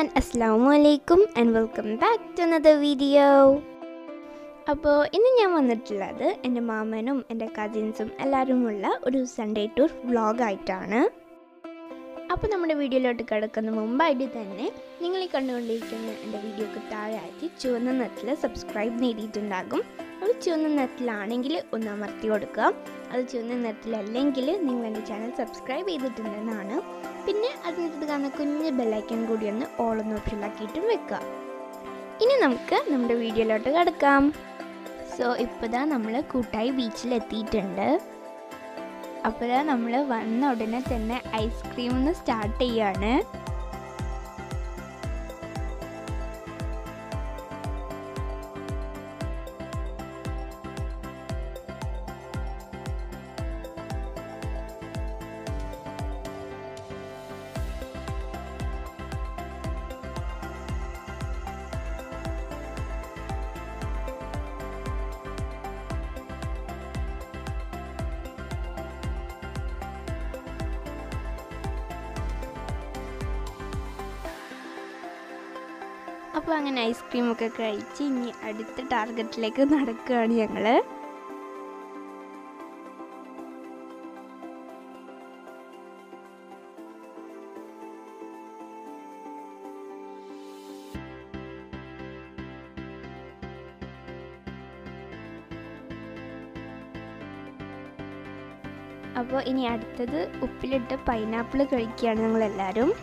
one അസ്സാം വലൈക്കും and welcome back to another video അപ്പോൾ ഇന്ന് ഞാൻ വന്നിട്ടുള്ളത് എൻ്റെ മാമനും എൻ്റെ കസിൻസും എല്ലാവരുമുള്ള ഒരു സൺഡേ ടൂർ വ്ളോഗായിട്ടാണ് അപ്പോൾ നമ്മുടെ വീഡിയോയിലോട്ട് കിടക്കുന്ന മുമ്പായിട്ട് തന്നെ നിങ്ങൾ ഈ കണ്ടുകൊണ്ടിരിക്കുന്ന എൻ്റെ വീഡിയോക്ക് താഴെയായിട്ട് ചുവന്ന നെറ്റിൽ സബ്സ്ക്രൈബ് നേടിയിട്ടുണ്ടാകും അത് ചുവന്ന നെറ്റിലാണെങ്കിൽ ഒന്ന് അമർത്തി കൊടുക്കുക അത് ചുവന്ന നെറ്റിലല്ലെങ്കിൽ നിങ്ങൾ എൻ്റെ ചാനൽ സബ്സ്ക്രൈബ് ചെയ്തിട്ടുണ്ടെന്നാണ് പിന്നെ അതിനകത്ത് കാണുന്ന കുഞ്ഞ് ബെല്ലൈക്കൻ കൂടി ഒന്ന് ഓളൊന്ന് ഓപ്ഷനിലാക്കിയിട്ടും വെക്കുക ഇനി നമുക്ക് നമ്മുടെ വീഡിയോയിലോട്ട് കിടക്കാം സോ ഇപ്പോൾ നമ്മൾ കൂട്ടായി ബീച്ചിൽ എത്തിയിട്ടുണ്ട് അപ്പോൾ നമ്മൾ വന്ന ഉടനെ തന്നെ ഐസ്ക്രീം ഒന്ന് സ്റ്റാർട്ട് ചെയ്യാണ് അപ്പോൾ അങ്ങനെ ഐസ്ക്രീം ഒക്കെ കഴിച്ച് ഇനി അടുത്ത ടാർഗറ്റിലേക്ക് നടക്കുകയാണ് ഞങ്ങൾ അപ്പോൾ ഇനി അടുത്തത് ഉപ്പിലിട്ട് പൈനാപ്പിൾ കഴിക്കുകയാണ് ഞങ്ങളെല്ലാവരും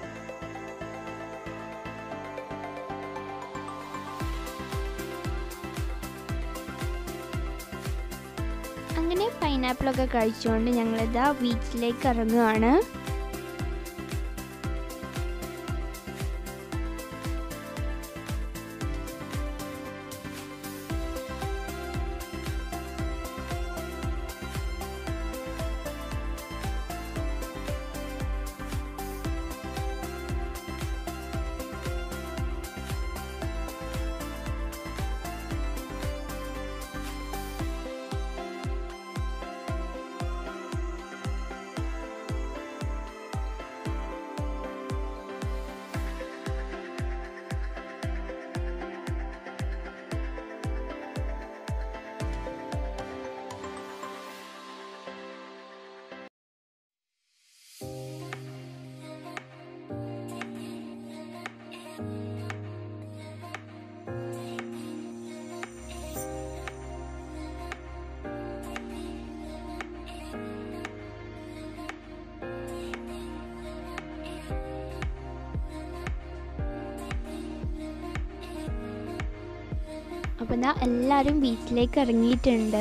അങ്ങനെ പൈനാപ്പിളൊക്കെ കഴിച്ചുകൊണ്ട് ഞങ്ങളിതാ ബീച്ചിലേക്ക് ഇറങ്ങുകയാണ് അപ്പോൾ ഇതാ എല്ലാവരും ബീച്ചിലേക്ക് ഇറങ്ങിയിട്ടുണ്ട്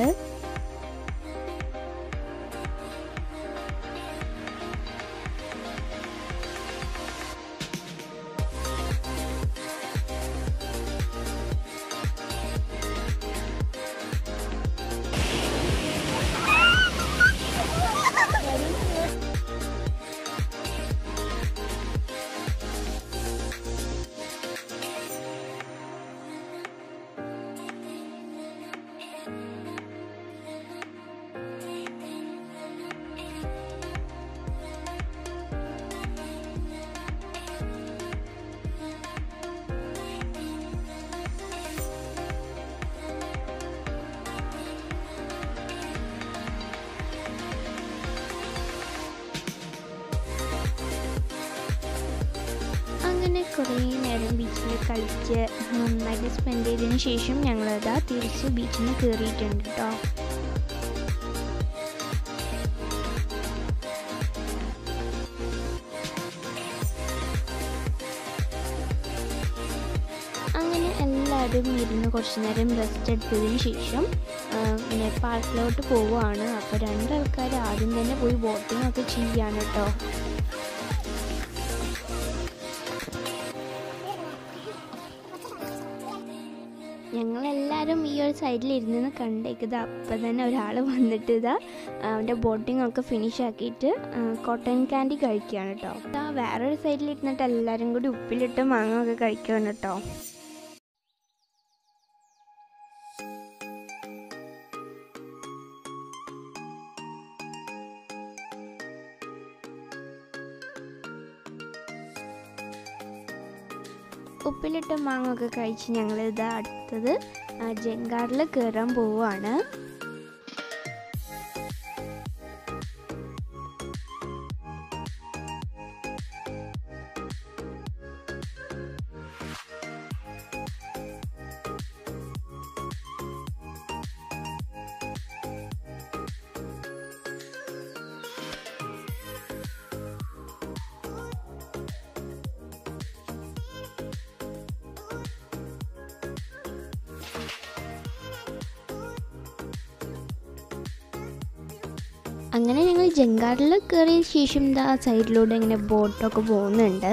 അങ്ങനെ കുറേ നേരം ബീച്ചിൽ കളിച്ച് നന്നായിട്ട് സ്പെൻഡ് ചെയ്തതിന് ശേഷം ഞങ്ങളതാ തിരിച്ച് ബീച്ചിൽ നിന്ന് കയറിയിട്ടുണ്ട് കേട്ടോ അങ്ങനെ എല്ലാവരും ഇരുന്ന് കുറച്ച് നേരം റെസ്റ്റ് എടുത്തതിന് ശേഷം പിന്നെ പാർക്കിലോട്ട് പോവുകയാണ് അപ്പോൾ രണ്ടാൾക്കാർ ആദ്യം തന്നെ പോയി ബോട്ടിംഗ് ഒക്കെ ചെയ്യാണ് കേട്ടോ ഞങ്ങളെല്ലാവരും ഈ ഒരു സൈഡിൽ ഇരുന്ന് കണ്ടേക്കുന്നത് അപ്പം തന്നെ ഒരാൾ വന്നിട്ട് ഇതാ അവൻ്റെ ബോട്ടിംഗ് ഒക്കെ ഫിനിഷ് ആക്കിയിട്ട് കോട്ടൺ ക്യാൻഡി കഴിക്കുകയാണ് കേട്ടോ ഇതാ വേറൊരു സൈഡിൽ ഇരുന്നിട്ട് എല്ലാവരും കൂടി ഉപ്പിലിട്ട് മാങ്ങ ഒക്കെ കഴിക്കുകയാണ് കേട്ടോ ഉപ്പിലിട്ട മാങ്ങ ഒക്കെ കഴിച്ച് ഞങ്ങൾ ഇത് അടുത്തത് ആ, ജങ്കാറിൽ കയറാൻ പോവുകയാണ് അങ്ങനെ ഞങ്ങൾ ജങ്കാറിൽ കയറിയ ശേഷം ദാ സൈഡിലൂടെ ഇങ്ങനെ ബോട്ടൊക്കെ പോകുന്നുണ്ട്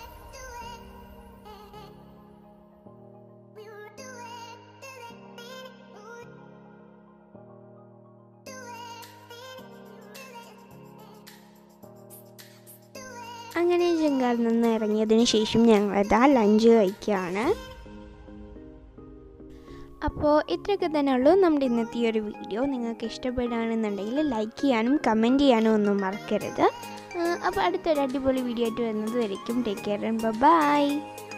അങ്ങനെ ജങ്കാറിൽ നിന്ന് ഇറങ്ങിയതിന് ശേഷം ഞങ്ങളിതാ ലഞ്ച് കഴിക്കുകയാണ് അപ്പോൾ ഇത്രയൊക്കെ തന്നെ ഉള്ളൂ നമ്മുടെ ഇന്നത്തെ ഈ ഒരു വീഡിയോ നിങ്ങൾക്ക് ഇഷ്ടപ്പെടുകയാണെന്നുണ്ടെങ്കിൽ ലൈക്ക് ചെയ്യാനും കമൻറ്റ് ചെയ്യാനും ഒന്നും മറക്കരുത് അപ്പോൾ അടുത്തൊരു അടിപൊളി വീഡിയോ ആയിട്ട് വരുന്നത് വരയ്ക്കും ടേക്ക് കെയർ ബൈ